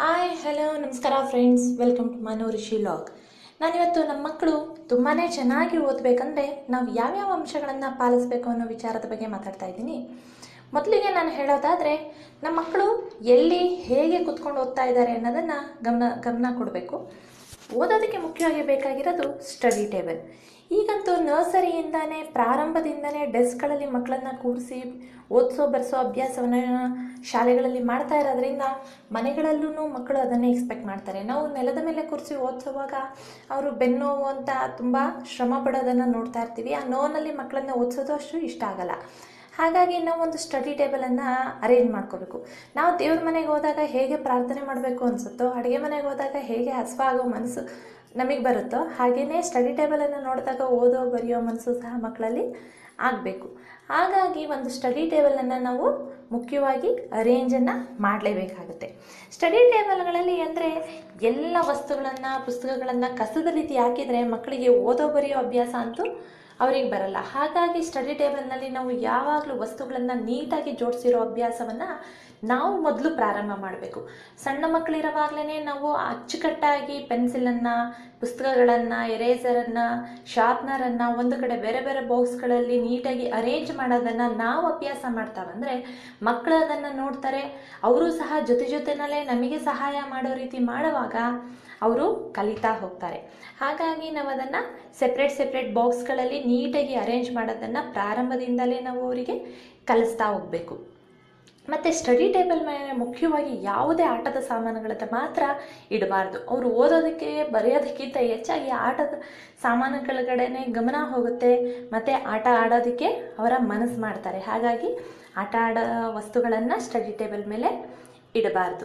hi hello ನಮಸ್ಕಾರ friends welcome to Manu Rishi log ನಾನಿವತ್ತು ನಮ್ಮ ಮಕ್ಕಳು ತುಂಬಾ ಚೆನ್ನಾಗಿ ಓದಬೇಕಂದ್ರೆ ನಾವು ಯಾವ್ಯಾವ ಅಂಶಗಳನ್ನು ಪಾಲಿಸಬೇಕು ಅನ್ನೋ ವಿಚಾರದ ಬಗ್ಗೆ ಮಾತಾಡ್ತಾ ಇದ್ದೀನಿ ಮೊದಲಿಗೆ ನಾನು ಹೇಳೋದಾದರೆ ನಮ್ಮ ಮಕ್ಕಳು ಎಲ್ಲಿ ಹೇಗೆ ಕುತ್ಕೊಂಡು ಓದ್ತಾ ಇದ್ದಾರೆ ಅನ್ನೋದನ್ನು ಗಮನ ಗಮನ ಕೊಡಬೇಕು ಓದೋದಕ್ಕೆ ಮುಖ್ಯವಾಗಿ ಬೇಕಾಗಿರೋದು ಸ್ಟಡಿ ಟೇಬಲ್ ಈಗಂತೂ ನರ್ಸರಿಯಿಂದಾನೇ ಪ್ರಾರಂಭದಿಂದನೇ ಡೆಸ್ಕ್ಗಳಲ್ಲಿ ಮಕ್ಕಳನ್ನು ಕೂರಿಸಿ ಓದಿಸೋ ಬರೆಸೋ ಅಭ್ಯಾಸವನ್ನು ಶಾಲೆಗಳಲ್ಲಿ ಮಾಡ್ತಾ ಇರೋದ್ರಿಂದ ಮನೆಗಳಲ್ಲೂ ಮಕ್ಕಳು ಅದನ್ನೇ ಎಕ್ಸ್ಪೆಕ್ಟ್ ಮಾಡ್ತಾರೆ ನಾವು ನೆಲದ ಮೇಲೆ ಕೂರಿಸಿ ಓದಿಸುವಾಗ ಅವರು ಬೆನ್ನೋವು ಅಂತ ತುಂಬ ಶ್ರಮ ಪಡೋದನ್ನು ನೋಡ್ತಾ ಇರ್ತೀವಿ ಆ ನೋವಿನಲ್ಲಿ ಮಕ್ಕಳನ್ನ ಓದಿಸೋದು ಅಷ್ಟು ಇಷ್ಟ ಆಗಲ್ಲ ಹಾಗಾಗಿ ನಾವು ಒಂದು ಸ್ಟಡಿ ಟೇಬಲನ್ನು ಅರೇಂಜ್ ಮಾಡ್ಕೋಬೇಕು ನಾವು ದೇವ್ರ ಮನೆಗೆ ಹೋದಾಗ ಹೇಗೆ ಪ್ರಾರ್ಥನೆ ಮಾಡಬೇಕು ಅನಿಸುತ್ತೋ ಅಡುಗೆ ಮನೆಗೆ ಹೋದಾಗ ಹೇಗೆ ಹಸ್ವ ಆಗೋ ಮನಸ್ಸು ನಮಗೆ ಬರುತ್ತೋ ಹಾಗೆಯೇ ಸ್ಟಡಿ ಟೇಬಲನ್ನು ನೋಡಿದಾಗ ಓದೋ ಬರೆಯೋ ಮನಸ್ಸು ಸಹ ಮಕ್ಕಳಲ್ಲಿ ಆಗಬೇಕು ಹಾಗಾಗಿ ಒಂದು ಸ್ಟಡಿ ಟೇಬಲನ್ನು ನಾವು ಮುಖ್ಯವಾಗಿ ಅರೇಂಜನ್ನು ಮಾಡಲೇಬೇಕಾಗುತ್ತೆ ಸ್ಟಡಿ ಟೇಬಲ್ಗಳಲ್ಲಿ ಅಂದರೆ ಎಲ್ಲ ವಸ್ತುಗಳನ್ನು ಪುಸ್ತಕಗಳನ್ನು ಕಸದ ರೀತಿ ಹಾಕಿದರೆ ಮಕ್ಕಳಿಗೆ ಓದೋ ಬರೆಯೋ ಅಭ್ಯಾಸ ಅಂತೂ ಅವ್ರಿಗೆ ಬರಲ್ಲ ಹಾಗಾಗಿ ಸ್ಟಡಿ ಟೇಬಲ್ನಲ್ಲಿ ನಾವು ಯಾವಾಗಲೂ ವಸ್ತುಗಳನ್ನು ನೀಟಾಗಿ ಜೋಡಿಸಿರೋ ಅಭ್ಯಾಸವನ್ನು ನಾವು ಮೊದಲು ಪ್ರಾರಂಭ ಮಾಡಬೇಕು ಸಣ್ಣ ಮಕ್ಕಳಿರುವಾಗಲೇ ನಾವು ಅಚ್ಚುಕಟ್ಟಾಗಿ ಪೆನ್ಸಿಲನ್ನು ಪುಸ್ತಕಗಳನ್ನು ಎರೇಸರನ್ನು ಶಾರ್ಪ್ನರನ್ನು ಒಂದು ಕಡೆ ಬೇರೆ ಬೇರೆ ಬಾಕ್ಸ್ಗಳಲ್ಲಿ ನೀಟಾಗಿ ಅರೇಂಜ್ ಮಾಡೋದನ್ನು ನಾವು ಅಭ್ಯಾಸ ಮಾಡ್ತಾ ಬಂದರೆ ಮಕ್ಕಳು ಅದನ್ನು ನೋಡ್ತಾರೆ ಅವರು ಸಹ ಜೊತೆ ಜೊತೆನಲ್ಲೇ ನಮಗೆ ಸಹಾಯ ಮಾಡೋ ರೀತಿ ಮಾಡುವಾಗ ಅವರು ಕಲಿತಾ ಹೋಗ್ತಾರೆ ಹಾಗಾಗಿ ನಾವು ಅದನ್ನು ಸೆಪ್ರೇಟ್ ಸೆಪ್ರೇಟ್ ಬಾಕ್ಸ್ಗಳಲ್ಲಿ ನೀಟಾಗಿ ಅರೇಂಜ್ ಮಾಡೋದನ್ನು ಪ್ರಾರಂಭದಿಂದಲೇ ನಾವು ಅವರಿಗೆ ಕಲಿಸ್ತಾ ಹೋಗಬೇಕು ಮತ್ತು ಸ್ಟಡಿ ಟೇಬಲ್ ಮೇಲೆ ಮುಖ್ಯವಾಗಿ ಯಾವುದೇ ಆಟದ ಸಾಮಾನುಗಳನ್ನು ಮಾತ್ರ ಇಡಬಾರ್ದು ಅವರು ಓದೋದಕ್ಕೆ ಬರೆಯೋದಕ್ಕಿಂತ ಹೆಚ್ಚಾಗಿ ಆಟದ ಸಾಮಾನುಗಳ ಕಡೆನೇ ಗಮನ ಹೋಗುತ್ತೆ ಮತ್ತು ಆಟ ಆಡೋದಕ್ಕೆ ಅವರ ಮನಸ್ಸು ಮಾಡ್ತಾರೆ ಹಾಗಾಗಿ ಆಟ ಆಡೋ ವಸ್ತುಗಳನ್ನು ಸ್ಟಡಿ ಟೇಬಲ್ ಮೇಲೆ ಇಡಬಾರ್ದು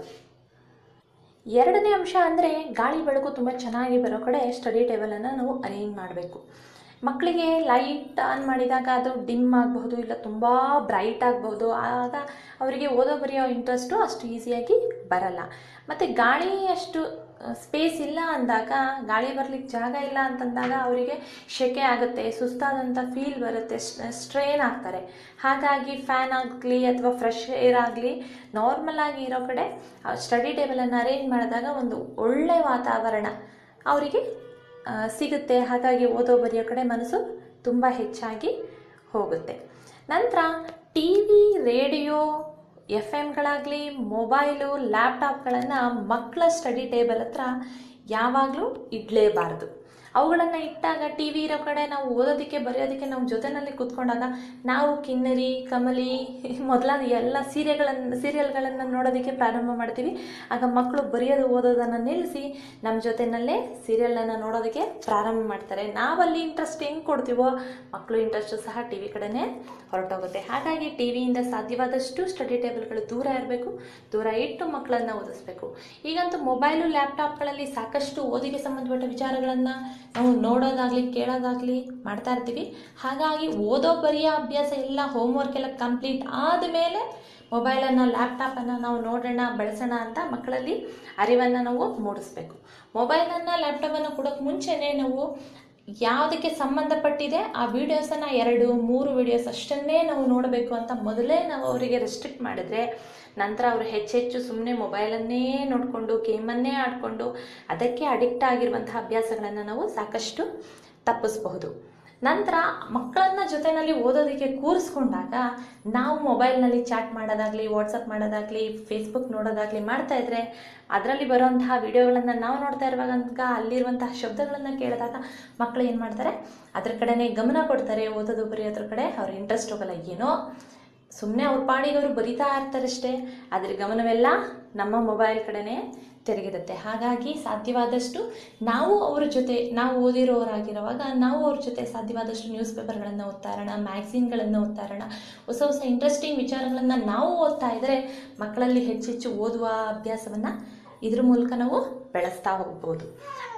ಎರಡನೇ ಅಂಶ ಅಂದರೆ ಗಾಳಿ ಬೆಳಕು ತುಂಬ ಚೆನ್ನಾಗಿ ಬರೋ ಕಡೆ ಸ್ಟಡಿ ಟೇಬಲನ್ನು ನಾವು ಅರೇಂಜ್ ಮಾಡಬೇಕು ಮಕ್ಕಳಿಗೆ ಲೈಟ್ ಆನ್ ಮಾಡಿದಾಗ ಅದು ಡಿಮ್ ಆಗಬಹುದು ಇಲ್ಲ ತುಂಬ ಬ್ರೈಟ್ ಆಗಬಹುದು ಆಗ ಅವರಿಗೆ ಓದೋ ಬರೆಯೋ ಇಂಟ್ರೆಸ್ಟು ಅಷ್ಟು ಈಸಿಯಾಗಿ ಬರಲ್ಲ ಮತ್ತು ಗಾಳಿ ಅಷ್ಟು ಸ್ಪೇಸ್ ಇಲ್ಲ ಅಂದಾಗ ಗಾಳಿ ಬರ್ಲಿಕ್ಕೆ ಜಾಗ ಇಲ್ಲ ಅಂತಂದಾಗ ಅವರಿಗೆ ಶೆಕೆ ಆಗುತ್ತೆ ಸುಸ್ತಾದಂಥ ಫೀಲ್ ಬರುತ್ತೆ ಸ್ಟ್ರೇನ್ ಆಗ್ತಾರೆ ಹಾಗಾಗಿ ಫ್ಯಾನ್ ಆಗಲಿ ಅಥವಾ ಫ್ರೆಶ್ ಏರ್ ಆಗಲಿ ನಾರ್ಮಲ್ ಆಗಿ ಇರೋ ಕಡೆ ಸ್ಟಡಿ ಟೇಬಲನ್ನು ಅರೇಂಜ್ ಮಾಡಿದಾಗ ಒಂದು ಒಳ್ಳೆಯ ವಾತಾವರಣ ಅವರಿಗೆ ಸಿಗುತ್ತೆ ಹಾಗಾಗಿ ಓದೋ ಬರೆಯೋ ಕಡೆ ಮನಸ್ಸು ತುಂಬ ಹೆಚ್ಚಾಗಿ ಹೋಗುತ್ತೆ ನಂತರ ಟಿ ವಿ ರೇಡಿಯೋ ಎಫ್ ಎಮ್ಗಳಾಗಲಿ ಮೊಬೈಲು ಲ್ಯಾಪ್ಟಾಪ್ಗಳನ್ನು ಮಕ್ಕಳ ಸ್ಟಡಿ ಟೇಬಲ್ ಹತ್ರ ಯಾವಾಗಲೂ ಇಡಲೇಬಾರ್ದು ಅವುಗಳನ್ನು ಇಟ್ಟಾಗ ಟಿ ವಿ ಇರೋ ಕಡೆ ನಾವು ಓದೋದಕ್ಕೆ ಬರೆಯೋದಕ್ಕೆ ನಾವು ಜೊತೆಯಲ್ಲಿ ಕೂತ್ಕೊಂಡಾಗ ನಾವು ಕಿನ್ನರಿ ಕಮಲಿ ಮೊದಲಾದ ಎಲ್ಲ ಸೀರೆಗಳನ್ನು ಸೀರಿಯಲ್ಗಳನ್ನು ನೋಡೋದಕ್ಕೆ ಪ್ರಾರಂಭ ಮಾಡ್ತೀವಿ ಆಗ ಮಕ್ಕಳು ಬರೆಯೋದು ಓದೋದನ್ನು ನಿಲ್ಲಿಸಿ ನಮ್ಮ ಜೊತೆಯಲ್ಲೇ ಸೀರಿಯಲನ್ನು ನೋಡೋದಕ್ಕೆ ಪ್ರಾರಂಭ ಮಾಡ್ತಾರೆ ನಾವಲ್ಲಿ ಇಂಟ್ರೆಸ್ಟ್ ಹೆಂಗೆ ಕೊಡ್ತೀವೋ ಮಕ್ಕಳು ಇಂಟ್ರೆಸ್ಟು ಸಹ ಟಿ ವಿ ಕಡೆನೇ ಹೊರಟೋಗುತ್ತೆ ಹಾಗಾಗಿ ಟಿ ವಿಯಿಂದ ಸಾಧ್ಯವಾದಷ್ಟು ಸ್ಟಡಿ ಟೇಬಲ್ಗಳು ದೂರ ಇರಬೇಕು ದೂರ ಇಟ್ಟು ಮಕ್ಕಳನ್ನು ಓದಿಸ್ಬೇಕು ಈಗಂತೂ ಮೊಬೈಲು ಲ್ಯಾಪ್ಟಾಪ್ಗಳಲ್ಲಿ ಸಾಕಷ್ಟು ಓದಿಗೆ ಸಂಬಂಧಪಟ್ಟ ವಿಚಾರಗಳನ್ನು ನಾವು ನೋಡೋದಾಗಲಿ ಕೇಳೋದಾಗಲಿ ಮಾಡ್ತಾ ಇರ್ತೀವಿ ಹಾಗಾಗಿ ಓದೋ ಬರೆಯೋ ಅಭ್ಯಾಸ ಎಲ್ಲ ಹೋಮ್ವರ್ಕ್ ಎಲ್ಲ ಕಂಪ್ಲೀಟ್ ಆದಮೇಲೆ ಮೊಬೈಲನ್ನು ಲ್ಯಾಪ್ಟಾಪನ್ನು ನಾವು ನೋಡೋಣ ಬಳಸೋಣ ಅಂತ ಮಕ್ಕಳಲ್ಲಿ ಅರಿವನ್ನು ನಾವು ಮೂಡಿಸ್ಬೇಕು ಮೊಬೈಲನ್ನು ಲ್ಯಾಪ್ಟಾಪನ್ನು ಕೊಡೋಕ್ಕೆ ಮುಂಚೆನೇ ನಾವು ಯಾವುದಕ್ಕೆ ಸಂಬಂಧಪಟ್ಟಿದೆ ಆ ವಿಡಿಯೋಸನ್ನು ಎರಡು ಮೂರು ವಿಡಿಯೋಸ್ ಅಷ್ಟನ್ನೇ ನಾವು ನೋಡಬೇಕು ಅಂತ ಮೊದಲೇ ನಾವು ಅವರಿಗೆ ರೆಸ್ಟ್ರಿಕ್ಟ್ ಮಾಡಿದರೆ ನಂತರ ಅವರು ಹೆಚ್ಚೆಚ್ಚು ಸುಮ್ಮನೆ ಮೊಬೈಲನ್ನೇ ನೋಡಿಕೊಂಡು ಗೇಮನ್ನೇ ಆಡಿಕೊಂಡು ಅದಕ್ಕೆ ಅಡಿಕ್ಟ್ ಆಗಿರುವಂತಹ ಅಭ್ಯಾಸಗಳನ್ನು ನಾವು ಸಾಕಷ್ಟು ತಪ್ಪಿಸಬಹುದು ನಂತರ ಮಕ್ಕಳನ್ನ ಜೊತೆಯಲ್ಲಿ ಓದೋದಕ್ಕೆ ಕೂರಿಸ್ಕೊಂಡಾಗ ನಾವು ಮೊಬೈಲ್ನಲ್ಲಿ ಚಾಟ್ ಮಾಡೋದಾಗಲಿ ವಾಟ್ಸಪ್ ಮಾಡೋದಾಗಲಿ ಫೇಸ್ಬುಕ್ ನೋಡೋದಾಗಲಿ ಮಾಡ್ತಾ ಇದ್ರೆ ಅದರಲ್ಲಿ ಬರುವಂತಹ ವಿಡಿಯೋಗಳನ್ನು ನಾವು ನೋಡ್ತಾ ಇರುವಾಗ ಅಲ್ಲಿರುವಂತಹ ಶಬ್ದಗಳನ್ನು ಕೇಳಿದಾಗ ಮಕ್ಕಳು ಏನು ಮಾಡ್ತಾರೆ ಅದ್ರ ಕಡೆನೇ ಗಮನ ಕೊಡ್ತಾರೆ ಓದೋದು ಬರೆಯೋದ್ರ ಕಡೆ ಅವ್ರ ಇಂಟ್ರೆಸ್ಟ್ ಹೋಗಲ್ಲ ಏನೋ ಸುಮ್ಮನೆ ಅವ್ರ ಪಾಡಿಗೆ ಅವರು ಬರಿತಾ ಇರ್ತಾರಷ್ಟೇ ಅದ್ರ ಗಮನವೆಲ್ಲ ನಮ್ಮ ಮೊಬೈಲ್ ಕಡೆನೇ ತಿರುಗಿರುತ್ತೆ ಹಾಗಾಗಿ ಸಾಧ್ಯವಾದಷ್ಟು ನಾವು ಅವ್ರ ಜೊತೆ ನಾವು ಓದಿರೋರಾಗಿರುವಾಗ ನಾವು ಅವ್ರ ಜೊತೆ ಸಾಧ್ಯವಾದಷ್ಟು ನ್ಯೂಸ್ ಪೇಪರ್ಗಳನ್ನು ಓದ್ತಾ ಇರೋಣ ಮ್ಯಾಗ್ಝಿನ್ಗಳನ್ನು ಓದ್ತಾ ಇರೋಣ ಹೊಸ ಹೊಸ ಇಂಟ್ರೆಸ್ಟಿಂಗ್ ವಿಚಾರಗಳನ್ನು ನಾವು ಓದ್ತಾ ಇದ್ದರೆ ಮಕ್ಕಳಲ್ಲಿ ಹೆಚ್ಚೆಚ್ಚು ಓದುವ ಅಭ್ಯಾಸವನ್ನು ಇದ್ರ ಮೂಲಕ ನಾವು ಬೆಳೆಸ್ತಾ ಹೋಗ್ಬೋದು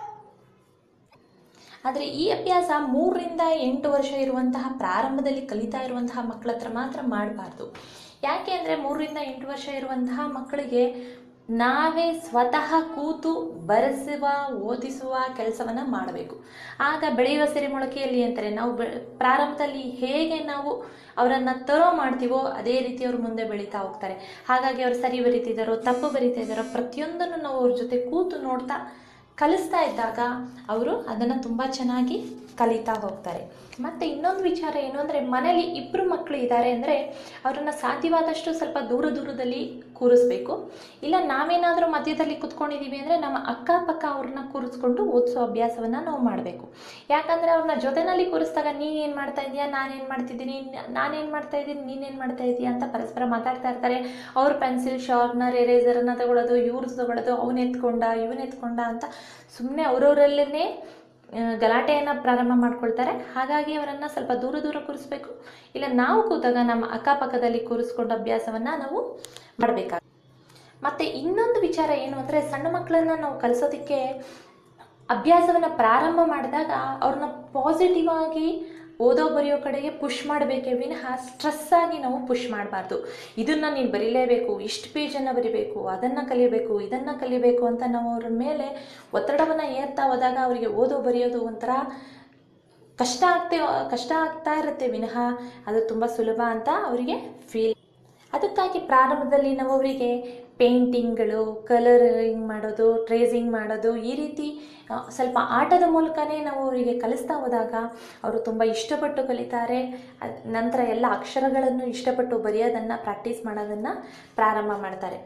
ಆದರೆ ಈ ಅಭ್ಯಾಸ ಮೂರರಿಂದ ಎಂಟು ವರ್ಷ ಇರುವಂತಹ ಪ್ರಾರಂಭದಲ್ಲಿ ಕಲಿತಾ ಇರುವಂತಹ ಮಕ್ಕಳ ಹತ್ರ ಮಾತ್ರ ಮಾಡಬಾರ್ದು ಯಾಕೆ ಅಂದರೆ ಮೂರರಿಂದ ಎಂಟು ವರ್ಷ ಇರುವಂತಹ ಮಕ್ಕಳಿಗೆ ನಾವೇ ಸ್ವತಃ ಕೂತು ಬರೆಸುವ ಓದಿಸುವ ಕೆಲಸವನ್ನು ಮಾಡಬೇಕು ಆಗ ಬೆಳೆಯುವ ಸಿರಿಮೊಳಕೆಯಲ್ಲಿ ಅಂತಾರೆ ನಾವು ಬೆ ಪ್ರಾರಂಭದಲ್ಲಿ ಹೇಗೆ ನಾವು ಅವರನ್ನು ತರೋ ಮಾಡ್ತೀವೋ ಅದೇ ರೀತಿ ಅವರು ಮುಂದೆ ಬೆಳೀತಾ ಹೋಗ್ತಾರೆ ಹಾಗಾಗಿ ಅವರು ಸರಿ ಬರೀತಿದ್ದಾರೋ ತಪ್ಪು ಬರೀತಾ ಇದ್ದಾರೋ ಪ್ರತಿಯೊಂದನ್ನು ನಾವು ಅವ್ರ ಜೊತೆ ಕೂತು ನೋಡ್ತಾ ಕಲಿಸ್ತಾ ಇದ್ದಾಗ ಅವರು ಅದನ್ನು ತುಂಬ ಚೆನ್ನಾಗಿ ಕಲಿತಾ ಹೋಗ್ತಾರೆ ಮತ್ತು ಇನ್ನೊಂದು ವಿಚಾರ ಏನು ಅಂದರೆ ಮನೇಲಿ ಇಬ್ಬರು ಮಕ್ಕಳು ಇದ್ದಾರೆ ಅಂದರೆ ಅವರನ್ನು ಸಾಧ್ಯವಾದಷ್ಟು ಸ್ವಲ್ಪ ದೂರ ದೂರದಲ್ಲಿ ಕೂರಿಸ್ಬೇಕು ಇಲ್ಲ ನಾವೇನಾದರೂ ಮಧ್ಯದಲ್ಲಿ ಕುತ್ಕೊಂಡಿದ್ದೀವಿ ಅಂದರೆ ನಮ್ಮ ಅಕ್ಕಪಕ್ಕ ಅವ್ರನ್ನ ಕೂರಿಸ್ಕೊಂಡು ಓದಿಸೋ ಅಭ್ಯಾಸವನ್ನು ನಾವು ಮಾಡಬೇಕು ಯಾಕಂದರೆ ಅವ್ರನ್ನ ಜೊತೆನಲ್ಲಿ ಕೂರಿಸಿದಾಗ ನೀನೇನು ಮಾಡ್ತಾ ಇದೀಯಾ ನಾನೇನು ಮಾಡ್ತಿದ್ದೀನಿ ನಾನೇನು ಮಾಡ್ತಾ ಇದ್ದೀನಿ ನೀನೇನು ಮಾಡ್ತಾ ಇದೀಯಾ ಅಂತ ಪರಸ್ಪರ ಮಾತಾಡ್ತಾ ಇರ್ತಾರೆ ಅವ್ರ ಪೆನ್ಸಿಲ್ ಶಾರ್ಪ್ನರ್ ಎರೇಸರನ್ನು ತಗೊಳ್ಳೋದು ಇವ್ರದ್ದು ತಗೊಳ್ಳೋದು ಅವನು ಎತ್ಕೊಂಡ ಇವನು ಎತ್ಕೊಂಡ ಅಂತ ಸುಮ್ಮನೆ ಅವರವರಲ್ಲೇ ಗಲಾಟೆಯನ್ನು ಪ್ರಾರಂಭ ಮಾಡ್ಕೊಳ್ತಾರೆ ಹಾಗಾಗಿ ಅವರನ್ನು ಸ್ವಲ್ಪ ದೂರ ದೂರ ಕೂರಿಸ್ಬೇಕು ಇಲ್ಲ ನಾವು ಕೂತಾಗ ನಮ್ಮ ಅಕ್ಕಪಕ್ಕದಲ್ಲಿ ಕೂರಿಸ್ಕೊಂಡು ಅಭ್ಯಾಸವನ್ನು ನಾವು ಮಾಡಬೇಕಾಗ ಮತ್ತು ಇನ್ನೊಂದು ವಿಚಾರ ಏನು ಅಂದರೆ ಸಣ್ಣ ಮಕ್ಕಳನ್ನು ನಾವು ಕಲಿಸೋದಕ್ಕೆ ಅಭ್ಯಾಸವನ್ನು ಪ್ರಾರಂಭ ಮಾಡಿದಾಗ ಅವ್ರನ್ನ ಪಾಸಿಟಿವ್ ಆಗಿ ಓದೋ ಬರೆಯೋ ಕಡೆಗೆ ಪುಷ್ ಮಾಡಬೇಕೇ ವಿನಃ ಸ್ಟ್ರೆಸ್ ಆಗಿ ನಾವು ಪುಷ್ ಮಾಡಬಾರ್ದು ಇದನ್ನು ನೀನು ಬರೀಲೇಬೇಕು ಇಷ್ಟು ಪೇಜನ್ನು ಬರಿಬೇಕು ಅದನ್ನು ಕಲಿಯಬೇಕು ಇದನ್ನು ಕಲಿಯಬೇಕು ಅಂತ ನಾವು ಅವ್ರ ಮೇಲೆ ಒತ್ತಡವನ್ನು ಏರ್ತಾ ಹೋದಾಗ ಅವರಿಗೆ ಓದೋ ಬರೆಯೋದು ಒಂಥರ ಕಷ್ಟ ಆಗ್ತೇ ಕಷ್ಟ ಆಗ್ತಾ ಇರುತ್ತೆ ವಿನಃ ಅದು ತುಂಬ ಸುಲಭ ಅಂತ ಅವರಿಗೆ ಫೀಲ್ ಅದಕ್ಕಾಗಿ ಪ್ರಾರಂಭದಲ್ಲಿ ನಾವು ಅವರಿಗೆ ಪೇಂಟಿಂಗ್ಗಳು ಕಲರಿಂಗ್ ಮಾಡೋದು ಟ್ರೇಸಿಂಗ್ ಮಾಡೋದು ಈ ರೀತಿ ಆ, ಸ್ವಲ್ಪ ಆಟದ ಮೂಲಕನೇ ನಾವು ಅವರಿಗೆ ಕಲಿಸ್ತಾ ಹೋದಾಗ ಅವರು ತುಂಬ ಇಷ್ಟಪಟ್ಟು ಕಲಿತಾರೆ ಅದ್- ನಂತರ ಎಲ್ಲ ಅಕ್ಷರಗಳನ್ನು ಇಷ್ಟಪಟ್ಟು ಬರೆಯೋದನ್ನು ಪ್ರಾಕ್ಟೀಸ್ ಮಾಡೋದನ್ನು ಪ್ರಾರಂಭ ಮಾಡ್ತಾರೆ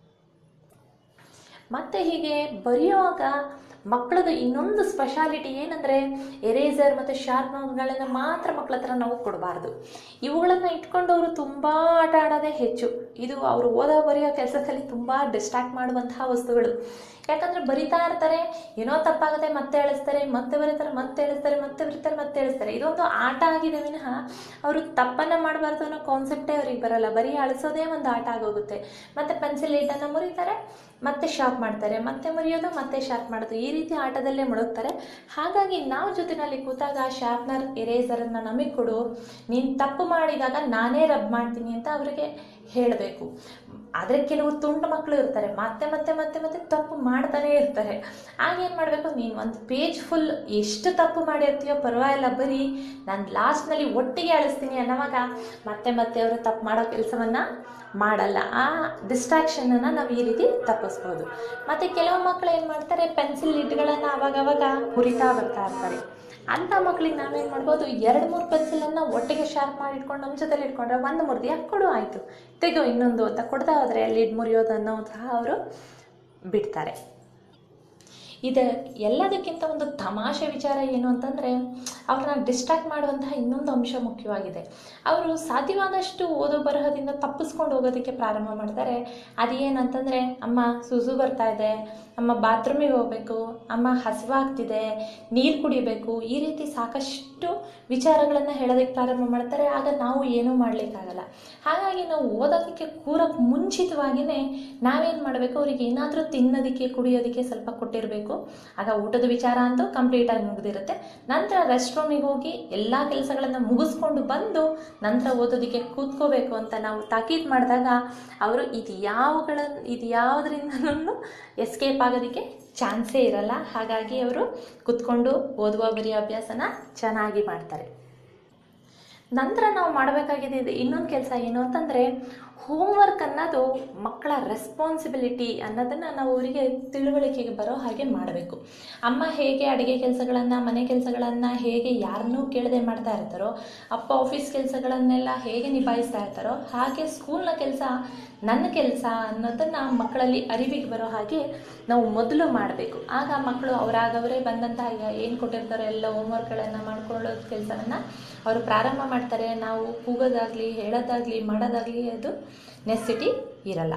ಮತ್ತು ಹೀಗೆ ಬರೆಯುವಾಗ ಮಕ್ಕಳದು ಇನ್ನೊಂದು ಸ್ಪೆಷಾಲಿಟಿ ಏನಂದರೆ ಎರೇಸರ್ ಮತ್ತು ಶಾರ್ಪ್ನರ್ಗಳನ್ನು ಮಾತ್ರ ಮಕ್ಕಳ ಹತ್ರ ನಾವು ಕೊಡಬಾರ್ದು ಇವುಗಳನ್ನು ಇಟ್ಕೊಂಡು ಅವರು ತುಂಬ ಆಟ ಆಡೋದೇ ಹೆಚ್ಚು ಇದು ಅವರು ಓದೋ ಬರೆಯೋ ಕೆಲಸದಲ್ಲಿ ತುಂಬ ಡಿಸ್ಟ್ರಾಕ್ಟ್ ಮಾಡುವಂತಹ ವಸ್ತುಗಳು ಯಾಕಂದರೆ ಬರಿತಾ ಇರ್ತಾರೆ ಏನೋ ತಪ್ಪಾಗುತ್ತೆ ಮತ್ತೆ ಎಳಿಸ್ತಾರೆ ಮತ್ತೆ ಬರೀತಾರೆ ಮತ್ತೆ ಎಳಿಸ್ತಾರೆ ಮತ್ತೆ ಬರೀತಾರೆ ಮತ್ತೆ ಎಳಿಸ್ತಾರೆ ಇದೊಂದು ಆಟ ಆಗಿದೆ ವಿನಃ ಅವರು ತಪ್ಪನ್ನು ಮಾಡಬಾರ್ದು ಅನ್ನೋ ಕಾನ್ಸೆಪ್ಟೇ ಅವ್ರಿಗೆ ಬರಲ್ಲ ಬರೀ ಅಳಿಸೋದೇ ಒಂದು ಆಟ ಆಗೋಗುತ್ತೆ ಮತ್ತು ಪೆನ್ಸಿಲ್ ಏಟನ್ನು ಮುರಿತಾರೆ ಮತ್ತೆ ಶಾರ್ಪ್ ಮಾಡ್ತಾರೆ ಮತ್ತೆ ಮುರಿಯೋದು ಮತ್ತೆ ಶಾರ್ಪ್ ಮಾಡೋದು ಈ ರೀತಿ ಆಟದಲ್ಲೇ ಮುಳುಗ್ತಾರೆ ಹಾಗಾಗಿ ನಾವು ಜೊತೆನಲ್ಲಿ ಕೂತಾಗ ಶಾರ್ಪ್ನರ್ ಎರೇಸರನ್ನು ನಮಗೆ ಕೊಡು ನೀನು ತಪ್ಪು ಮಾಡಿದಾಗ ನಾನೇ ರಬ್ ಮಾಡ್ತೀನಿ ಅಂತ ಅವರಿಗೆ ಹೇಳಬೇಕು ಆದರೆ ಕೆಲವು ತುಂಡು ಮಕ್ಕಳು ಇರ್ತಾರೆ ಮತ್ತೆ ಮತ್ತೆ ಮತ್ತೆ ಮತ್ತೆ ತಪ್ಪು ಮಾಡ್ತಾನೇ ಇರ್ತಾರೆ ಆಗ ಏನು ಮಾಡಬೇಕು ನೀನು ಒಂದು ಪೇಜ್ ಫುಲ್ ಎಷ್ಟು ತಪ್ಪು ಮಾಡಿರ್ತೀಯೋ ಪರವಾಗಿಲ್ಲ ಬರೀ ನಾನು ಲಾಸ್ಟ್ನಲ್ಲಿ ಒಟ್ಟಿಗೆ ಅಳಿಸ್ತೀನಿ ಅನ್ನೋವಾಗ ಮತ್ತೆ ಮತ್ತೆ ಅವರು ತಪ್ಪು ಮಾಡೋ ಕೆಲಸವನ್ನು ಮಾಡಲ್ಲ ಆ ಡಿಸ್ಟ್ರಾಕ್ಷನನ್ನು ನಾವು ಈ ರೀತಿ ತಪ್ಪಿಸ್ಬೋದು ಮತ್ತು ಕೆಲವು ಮಕ್ಕಳು ಏನು ಮಾಡ್ತಾರೆ ಪೆನ್ಸಿಲ್ ಲಿಡ್ಗಳನ್ನು ಅವಾಗವಾಗ ಹುರಿತಾ ಬರ್ತಾ ಇರ್ತಾರೆ ಅಂಥ ಮಕ್ಳಿಗೆ ನಾವೇನು ಮಾಡ್ಬೋದು ಎರಡು ಮೂರು ಪೆನ್ಸಿಲನ್ನು ಒಟ್ಟಿಗೆ ಶಾರ್ಪ್ ಮಾಡಿ ಇಟ್ಕೊಂಡು ನಮ್ಮ ಜೊತೆಲಿ ಇಟ್ಕೊಂಡ್ರೆ ಒಂದು ಮುರಿದು ಯಾಕೆ ಕೊಡು ಆಯಿತು ತೆಗೋ ಇನ್ನೊಂದು ಅಂತ ಕೊಡ್ತಾ ಹೋದರೆ ಲಿಡ್ ಮುರಿಯೋದನ್ನು ಸಹ ಅವರು ಬಿಡ್ತಾರೆ ಇದು ಎಲ್ಲದಕ್ಕಿಂತ ಒಂದು ತಮಾಷೆ ವಿಚಾರ ಏನು ಅಂತಂದರೆ ಅವ್ರನ್ನ ಡಿಸ್ಟ್ರಾಕ್ಟ್ ಮಾಡುವಂತಹ ಇನ್ನೊಂದು ಅಂಶ ಮುಖ್ಯವಾಗಿದೆ ಅವರು ಸಾಧ್ಯವಾದಷ್ಟು ಓದೋ ಬರಹದಿಂದ ತಪ್ಪಿಸ್ಕೊಂಡು ಹೋಗೋದಕ್ಕೆ ಪ್ರಾರಂಭ ಮಾಡ್ತಾರೆ ಅದೇನಂತಂದರೆ ಅಮ್ಮ ಸುಸು ಬರ್ತಾ ಇದೆ ಅಮ್ಮ ಬಾತ್ರೂಮಿಗೆ ಹೋಗಬೇಕು ಅಮ್ಮ ಹಸಿವಾಗ್ತಿದೆ ನೀರು ಕುಡಿಬೇಕು ಈ ರೀತಿ ಸಾಕಷ್ಟು ವಿಚಾರಗಳನ್ನು ಹೇಳೋದಕ್ಕೆ ಪ್ರಾರಂಭ ಮಾಡ್ತಾರೆ ಆಗ ನಾವು ಏನೂ ಮಾಡಲಿಕ್ಕಾಗಲ್ಲ ಹಾಗಾಗಿ ನಾವು ಓದೋದಕ್ಕೆ ಕೂರಕ್ಕೆ ಮುಂಚಿತವಾಗಿಯೇ ನಾವೇನು ಮಾಡಬೇಕು ಅವ್ರಿಗೆ ಏನಾದರೂ ತಿನ್ನೋದಕ್ಕೆ ಕುಡಿಯೋದಕ್ಕೆ ಸ್ವಲ್ಪ ಕೊಟ್ಟಿರಬೇಕು ಆಗ ಊಟದ ವಿಚಾರ ಅಂತೂ ಕಂಪ್ಲೀಟಾಗಿ ಮುಗಿದಿರುತ್ತೆ ನಂತರ ರೆಸ್ಟ್ ರೂಮಿಗೆ ಹೋಗಿ ಎಲ್ಲ ಕೆಲಸಗಳನ್ನು ಮುಗಿಸ್ಕೊಂಡು ಬಂದು ನಂತರ ಓದೋದಕ್ಕೆ ಕೂತ್ಕೋಬೇಕು ಅಂತ ನಾವು ತಾಕೀತು ಮಾಡಿದಾಗ ಅವರು ಇದು ಯಾವುಗಳ ಇದು ಯಾವುದರಿಂದನೂ ಎಸ್ಕೇಪ್ ಆಗೋದಕ್ಕೆ ಚಾನ್ಸೇ ಇರಲ್ಲ ಹಾಗಾಗಿ ಅವರು ಕುತ್ಕೊಂಡು ಓದುವ ಬರೆಯೋ ಅಭ್ಯಾಸನ ಚೆನ್ನಾಗಿ ಮಾಡ್ತಾರೆ ನಂತರ ನಾವು ಮಾಡಬೇಕಾಗಿದೆ ಇದು ಇನ್ನೊಂದು ಕೆಲಸ ಏನು ಅಂತಂದರೆ ಹೋಮ್ವರ್ಕ್ ಅನ್ನೋದು ಮಕ್ಕಳ ರೆಸ್ಪಾನ್ಸಿಬಿಲಿಟಿ ಅನ್ನೋದನ್ನು ನಾವು ಅವರಿಗೆ ತಿಳುವಳಿಕೆಗೆ ಬರೋ ಹಾಗೆ ಮಾಡಬೇಕು ಅಮ್ಮ ಹೇಗೆ ಅಡುಗೆ ಕೆಲಸಗಳನ್ನು ಮನೆ ಕೆಲಸಗಳನ್ನು ಹೇಗೆ ಯಾರನ್ನೂ ಕೇಳದೆ ಮಾಡ್ತಾ ಇರ್ತಾರೋ ಅಪ್ಪ ಆಫೀಸ್ ಕೆಲಸಗಳನ್ನೆಲ್ಲ ಹೇಗೆ ನಿಭಾಯಿಸ್ತಾ ಇರ್ತಾರೋ ಹಾಗೆ ಸ್ಕೂಲ್ನ ಕೆಲಸ ನನ್ನ ಕೆಲಸ ಅನ್ನೋದನ್ನು ಮಕ್ಕಳಲ್ಲಿ ಅರಿವಿಗೆ ಬರೋ ಹಾಗೆ ನಾವು ಮೊದಲು ಮಾಡಬೇಕು ಆಗ ಮಕ್ಕಳು ಅವರಾಗವರೇ ಬಂದಂತಹ ಈಗ ಏನು ಕೊಟ್ಟಿರ್ತಾರೋ ಎಲ್ಲ ಹೋಮ್ವರ್ಕ್ಗಳನ್ನು ಮಾಡ್ಕೊಳ್ಳೋದು ಕೆಲಸವನ್ನು ಅವರು ಪ್ರಾರಂಭ ಮಾಡ್ತಾರೆ ನಾವು ಕೂಗೋದಾಗಲಿ ಹೇಳೋದಾಗಲಿ ಮಾಡೋದಾಗಲಿ ಅದು ನೆಸಿಟಿ ಇರಲ್ಲ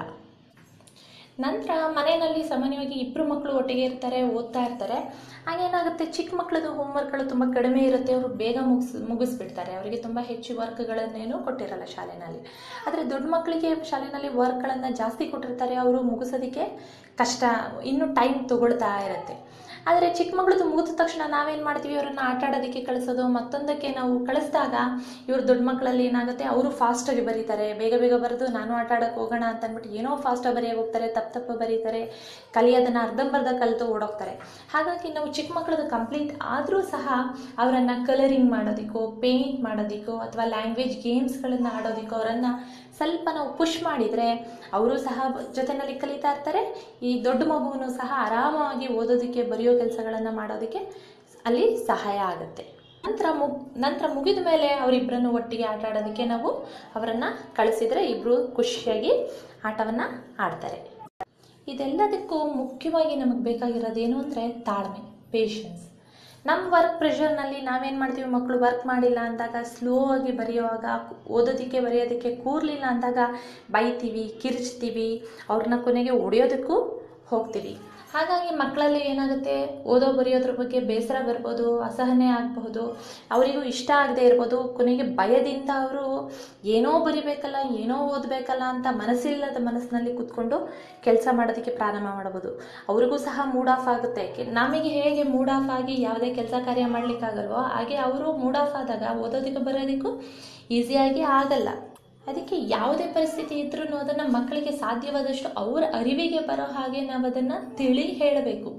ನಂತರ ಮನೆಯಲ್ಲಿ ಸಾಮಾನ್ಯವಾಗಿ ಇಬ್ಬರು ಮಕ್ಕಳು ಒಟ್ಟಿಗೆ ಇರ್ತಾರೆ ಓದ್ತಾ ಇರ್ತಾರೆ ಆಗೇನಾಗುತ್ತೆ ಚಿಕ್ಕ ಮಕ್ಕಳದು ಹೋಮ್ವರ್ಕ್ಗಳು ತುಂಬ ಕಡಿಮೆ ಇರುತ್ತೆ ಅವರು ಬೇಗ ಮುಗಿಸ್ ಮುಗಿಸ್ಬಿಡ್ತಾರೆ ಅವರಿಗೆ ತುಂಬ ಹೆಚ್ಚು ವರ್ಕ್ಗಳನ್ನೇನು ಕೊಟ್ಟಿರಲ್ಲ ಶಾಲೆಯಲ್ಲಿ ಆದರೆ ದೊಡ್ಡ ಮಕ್ಕಳಿಗೆ ಶಾಲೆಯಲ್ಲಿ ವರ್ಕ್ಗಳನ್ನು ಜಾಸ್ತಿ ಕೊಟ್ಟಿರ್ತಾರೆ ಅವರು ಮುಗಿಸೋದಕ್ಕೆ ಕಷ್ಟ ಇನ್ನೂ ಟೈಮ್ ತಗೊಳ್ತಾ ಇರುತ್ತೆ ಆದರೆ ಚಿಕ್ಕ ಮಗಳದು ಮುಗಿದ ತಕ್ಷಣ ನಾವೇನು ಮಾಡ್ತೀವಿ ಅವರನ್ನು ಆಟ ಆಡೋದಕ್ಕೆ ಕಳಿಸೋದು ಮತ್ತೊಂದಕ್ಕೆ ನಾವು ಕಳಿಸಿದಾಗ ಇವರು ದೊಡ್ಡ ಮಕ್ಕಳಲ್ಲಿ ಏನಾಗುತ್ತೆ ಅವರು ಫಾಸ್ಟಾಗಿ ಬರೀತಾರೆ ಬೇಗ ಬೇಗ ಬರೆದು ನಾನು ಆಟ ಆಡೋಕ್ಕೆ ಹೋಗೋಣ ಅಂತ ಅಂದ್ಬಿಟ್ಟು ಏನೋ ಫಾಸ್ಟಾಗಿ ಬರೆಯೋಕೆ ಹೋಗ್ತಾರೆ ತಪ್ಪು ತಪ್ಪು ಬರೀತಾರೆ ಕಲಿಯೋದನ್ನು ಅರ್ಧಂಬರ್ಧ ಕಲಿತು ಓಡೋಗ್ತಾರೆ ಹಾಗಾಗಿ ನಾವು ಚಿಕ್ಕ ಮಕ್ಕಳದು ಕಂಪ್ಲೀಟ್ ಆದರೂ ಸಹ ಅವರನ್ನು ಕಲರಿಂಗ್ ಮಾಡೋದಕ್ಕೋ ಪೇಂಟ್ ಮಾಡೋದಕ್ಕೋ ಅಥವಾ ಲ್ಯಾಂಗ್ವೇಜ್ ಗೇಮ್ಸ್ಗಳನ್ನು ಆಡೋದಕ್ಕೋ ಅವರನ್ನು ಸ್ವಲ್ಪ ನಾವು ಪುಷ್ ಮಾಡಿದರೆ ಅವರು ಸಹ ಜೊತೆಯಲ್ಲಿ ಕಲಿತಾ ಇರ್ತಾರೆ ಈ ದೊಡ್ಡ ಮಗುವನ್ನು ಸಹ ಆರಾಮಾಗಿ ಓದೋದಕ್ಕೆ ಬರೆಯೋ ಕೆಲಸಗಳನ್ನು ಮಾಡೋದಕ್ಕೆ ಅಲ್ಲಿ ಸಹಾಯ ಆಗುತ್ತೆ ನಂತರ ಮುಗ್ ನಂತರ ಮುಗಿದ ಮೇಲೆ ಅವರಿಬ್ಬರನ್ನು ಒಟ್ಟಿಗೆ ಆಟ ಆಡೋದಕ್ಕೆ ನಾವು ಅವರನ್ನು ಕಳಿಸಿದರೆ ಇಬ್ಬರು ಖುಷಿಯಾಗಿ ಆಟವನ್ನು ಆಡ್ತಾರೆ ಇದೆಲ್ಲದಕ್ಕೂ ಮುಖ್ಯವಾಗಿ ನಮಗೆ ಬೇಕಾಗಿರೋದೇನು ಅಂದರೆ ತಾಳ್ಮೆ ಪೇಷನ್ಸ್ ನಮ್ಮ ವರ್ಕ್ ಪ್ರೆಷರ್ನಲ್ಲಿ ನಾವೇನು ಮಾಡ್ತೀವಿ ಮಕ್ಕಳು ವರ್ಕ್ ಮಾಡಿಲ್ಲ ಅಂದಾಗ ಸ್ಲೋ ಆಗಿ ಬರೆಯುವಾಗ ಓದೋದಕ್ಕೆ ಬರೆಯೋದಕ್ಕೆ ಕೂರಲಿಲ್ಲ ಅಂದಾಗ ಬೈತೀವಿ ಕಿರ್ಚ್ತೀವಿ ಅವ್ರನ್ನ ಕೊನೆಗೆ ಹೊಡೆಯೋದಕ್ಕೂ ಹೋಗ್ತೀವಿ ಹಾಗಾಗಿ ಮಕ್ಕಳಲ್ಲಿ ಏನಾಗುತ್ತೆ ಓದೋ ಬರೆಯೋದ್ರ ಬಗ್ಗೆ ಬೇಸರ ಬರ್ಬೋದು ಅಸಹನೆ ಆಗಬಹುದು ಅವರಿಗೂ ಇಷ್ಟ ಆಗದೆ ಇರ್ಬೋದು ಕೊನೆಗೆ ಭಯದಿಂದ ಅವರು ಏನೋ ಬರಿಬೇಕಲ್ಲ ಏನೋ ಓದಬೇಕಲ್ಲ ಅಂತ ಮನಸ್ಸಿಲ್ಲದ ಮನಸ್ಸಿನಲ್ಲಿ ಕೂತ್ಕೊಂಡು ಕೆಲಸ ಮಾಡೋದಕ್ಕೆ ಪ್ರಾರಂಭ ಮಾಡ್ಬೋದು ಅವ್ರಿಗೂ ಸಹ ಮೂಡ್ ಆಫ್ ಆಗುತ್ತೆ ಕೆ- ನಮಗೆ ಹೇಗೆ ಮೂಡ್ ಆಫ್ ಆಗಿ ಯಾವುದೇ ಕೆಲಸ ಕಾರ್ಯ ಮಾಡಲಿಕ್ಕಾಗಲ್ವೋ ಹಾಗೆ ಅವರು ಮೂಡ್ ಆಫ್ ಆದಾಗ ಓದೋದಕ್ಕೆ ಬರೋದಕ್ಕೂ ಈಸಿಯಾಗಿ ಆಗಲ್ಲ ಅದಕ್ಕೆ ಯಾವುದೇ ಪರಿಸ್ಥಿತಿ ಇದ್ರೂ ಅದನ್ನು ಮಕ್ಕಳಿಗೆ ಸಾಧ್ಯವಾದಷ್ಟು ಅವರ ಅರಿವಿಗೆ ಬರೋ ಹಾಗೆ ನಾವು ಅದನ್ನು ತಿಳಿ ಹೇಳಬೇಕು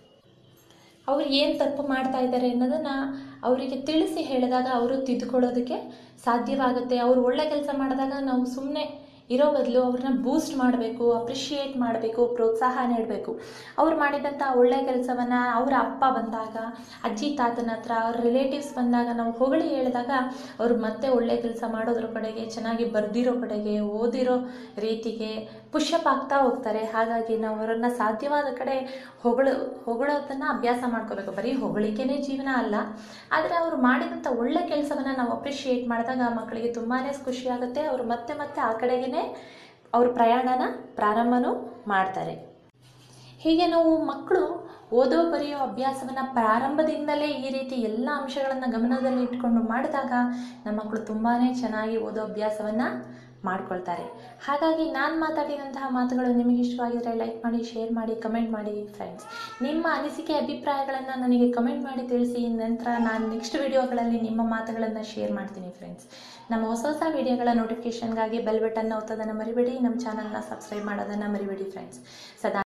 ಅವ್ರು ಏನು ತಪ್ಪು ಮಾಡ್ತಾ ಇದ್ದಾರೆ ಅನ್ನೋದನ್ನು ಅವರಿಗೆ ತಿಳಿಸಿ ಹೇಳಿದಾಗ ಅವರು ತಿದ್ದುಕೊಳ್ಳೋದಕ್ಕೆ ಸಾಧ್ಯವಾಗುತ್ತೆ ಅವರು ಒಳ್ಳೆ ಕೆಲಸ ಮಾಡಿದಾಗ ನಾವು ಸುಮ್ಮನೆ ಇರೋ ಬದಲು ಅವ್ರನ್ನ ಬೂಸ್ಟ್ ಮಾಡಬೇಕು ಅಪ್ರಿಷಿಯೇಟ್ ಮಾಡಬೇಕು ಪ್ರೋತ್ಸಾಹ ನೀಡಬೇಕು ಅವ್ರು ಮಾಡಿದಂಥ ಒಳ್ಳೆ ಕೆಲಸವನ್ನು ಅವರ ಅಪ್ಪ ಬಂದಾಗ ಅಜ್ಜಿ ತಾತನ ಹತ್ರ ಅವ್ರ ರಿಲೇಟಿವ್ಸ್ ಬಂದಾಗ ನಾವು ಹೊಗಳಿ ಹೇಳಿದಾಗ ಅವರು ಮತ್ತೆ ಒಳ್ಳೆ ಕೆಲಸ ಮಾಡೋದ್ರ ಕಡೆಗೆ ಚೆನ್ನಾಗಿ ಬರೆದಿರೋ ಕಡೆಗೆ ಓದಿರೋ ರೀತಿಗೆ ಪುಷಪ್ ಆಗ್ತಾ ಹೋಗ್ತಾರೆ ಹಾಗಾಗಿ ನಾವು ಅವರನ್ನು ಸಾಧ್ಯವಾದ ಕಡೆ ಹೊಗಳು ಹೊಗಳೋದನ್ನು ಅಭ್ಯಾಸ ಮಾಡ್ಕೋಬೇಕು ಬರೀ ಹೊಗಳಿಕೆನೇ ಜೀವನ ಅಲ್ಲ ಆದರೆ ಅವರು ಮಾಡಿದಂಥ ಒಳ್ಳೆ ಕೆಲಸವನ್ನು ನಾವು ಅಪ್ರಿಷಿಯೇಟ್ ಮಾಡಿದಾಗ ಮಕ್ಕಳಿಗೆ ತುಂಬಾ ಖುಷಿಯಾಗುತ್ತೆ ಅವರು ಮತ್ತೆ ಮತ್ತೆ ಆ ಕಡೆಗೇ ಅವ್ರ ಪ್ರಯಾಣನ ಪ್ರಾರಂಭನೂ ಮಾಡ್ತಾರೆ ಹೀಗೆ ನಾವು ಮಕ್ಕಳು ಓದೋ ಬರೆಯೋ ಅಭ್ಯಾಸವನ್ನು ಪ್ರಾರಂಭದಿಂದಲೇ ಈ ರೀತಿ ಎಲ್ಲ ಅಂಶಗಳನ್ನು ಗಮನದಲ್ಲಿ ಇಟ್ಕೊಂಡು ಮಾಡಿದಾಗ ನಮ್ಮ ಮಕ್ಕಳು ತುಂಬಾ ಚೆನ್ನಾಗಿ ಓದೋ ಅಭ್ಯಾಸವನ್ನು ಮಾಡ್ಕೊಳ್ತಾರೆ ಹಾಗಾಗಿ ನಾನು ಮಾತಾಡಿದಂತಹ ಮಾತುಗಳು ನಿಮಗೆ ಇಷ್ಟವಾಗಿದ್ದರೆ ಲೈಕ್ ಮಾಡಿ ಶೇರ್ ಮಾಡಿ ಕಮೆಂಟ್ ಮಾಡಿ ಫ್ರೆಂಡ್ಸ್ ನಿಮ್ಮ ಅನಿಸಿಕೆ ಅಭಿಪ್ರಾಯಗಳನ್ನು ನನಗೆ ಕಮೆಂಟ್ ಮಾಡಿ ತಿಳಿಸಿ ನಂತರ ನಾನು ನೆಕ್ಸ್ಟ್ ವಿಡಿಯೋಗಳಲ್ಲಿ ನಿಮ್ಮ ಮಾತುಗಳನ್ನು ಶೇರ್ ಮಾಡ್ತೀನಿ ಫ್ರೆಂಡ್ಸ್ ನಮ್ಮ ಹೊಸ ಹೊಸ ವಿಡಿಯೋಗಳ ನೋಟಿಫಿಕೇಷನ್ಗಾಗಿ ಬೆಲ್ ಬಟನ್ನ ಒತ್ತೋದನ್ನು ಮರಿಬೇಡಿ ನಮ್ಮ ಚಾನಲ್ನ ಸಬ್ಸ್ಕ್ರೈಬ್ ಮಾಡೋದನ್ನು ಮರಿಬೇಡಿ ಫ್ರೆಂಡ್ಸ್ ಸದಾ